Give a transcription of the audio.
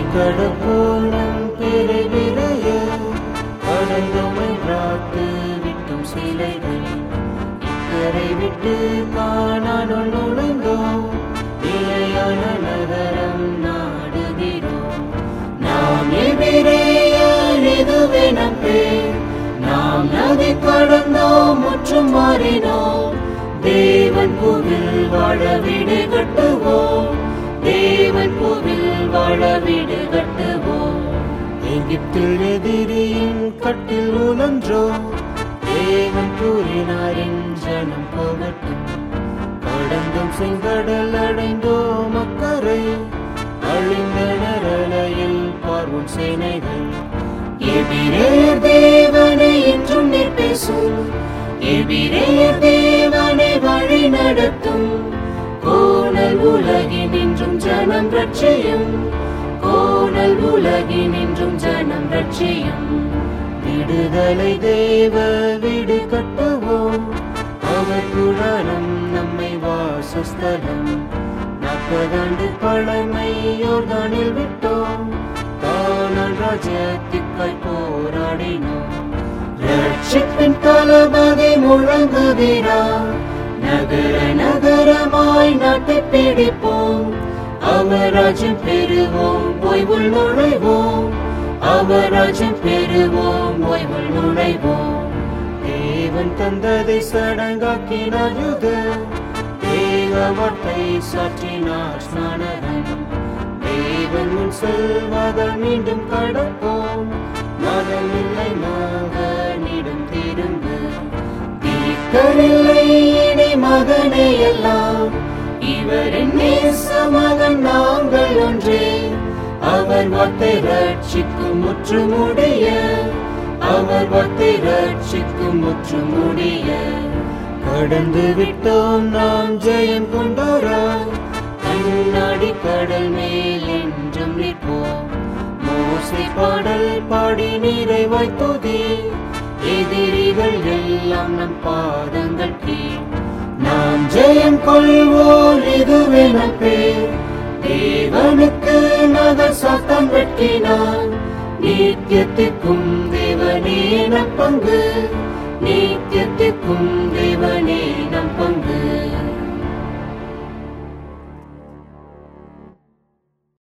கடப்போல் நம் பிறை விரைய கடந்தமை ராத்து விட்டும் சிலைகள் இக்கரை விட்டு காணானுள் நுழைந்தோம் நிலையான நகரம் நாடுகிறோம் நாம் எபிரேயர் இதுவே நம் பேர் நாம் நதி கடந்தோம் முற்றும் மாறினோம் தேவன் பூவில் வாழ வீடு கட்டுவோம் தேவன் பூவில் வாழ வீடு கட்டுவோம் எகிப்தில் எதிரியின் கட்டில் உழன்றோம் தேவன் கூறினாரின் ஜனம் போகட்டும் கடந்தும் செங்கடல் அடைந்தோம் அக்கறை அழிந்தனர் அலையில் பார்வோம் சேனைகள் எபிரேயர் தேவனை என்றும் நீர் பேசும் எபிரேயர் தேவனை வழி நடத்தும் கோணல் உலகின் என்றும் ஜனம் ரட்சியும் கோணல் உலகின் என்றும் ஜனம் ரட்சியும் விடுதலை தேவ வீடு கட்டுவோம் அவர் குடாரம் நம்மை வாசஸ்தலம் நாற்பதாண்டு பழமை யோர்தானில் விட்டோம் காணல் ராஜ்யத்திற்காய் போராடினோம் ரட்சிப்பின் தளபதி முழங்குகிறார் நகர நகரமாய் நாட்டை பிடிப்போம் அவராஜ்யம் பெறுவோம் ஓய்வுள் நுழைவோம் அவராஜ்யம் பெறுவோம் ஓய்வுள் நுழைவோம் தேவன் தந்ததை சடங்காக்கினார் யுத தேவ வார்த்தை சாற்றினார் ஸ்நானகன் தேவன் முன் செல்வதால் மீண்டும் கடப்போம் மதம் இல்லை மகனிடம் திரும்பு தீர்க்கரில்லை இனி மகனே எல்லாம் இவரின் நேச மகன் நாங்கள் ஒன்றே அவர் வார்த்தை ரட்சிக்கும் முற்று முடிய அவர் வார்த்தை ரட்சிக்கும் முற்று முடிய கடந்து விட்டோம் நாம் ஜெயம் கொண்டோராய் கண்ணாடி கடல் மேல் என்றும் நிற்போம் மோசை பாடல் பாடி நிறைவாய் துதி எதிரிகள் எல்லாம் நம் பாதங்கள் கீழ் நாம் ஜெயம் கொள்வோம் இதுவே நம் பேர் தேவனுக்கு நகர் சாத்தம் வெட்கினார் நித்தியத்திற்கும் தேவனே நம் பங்கு நித்தியத்திற்கும் தேவனே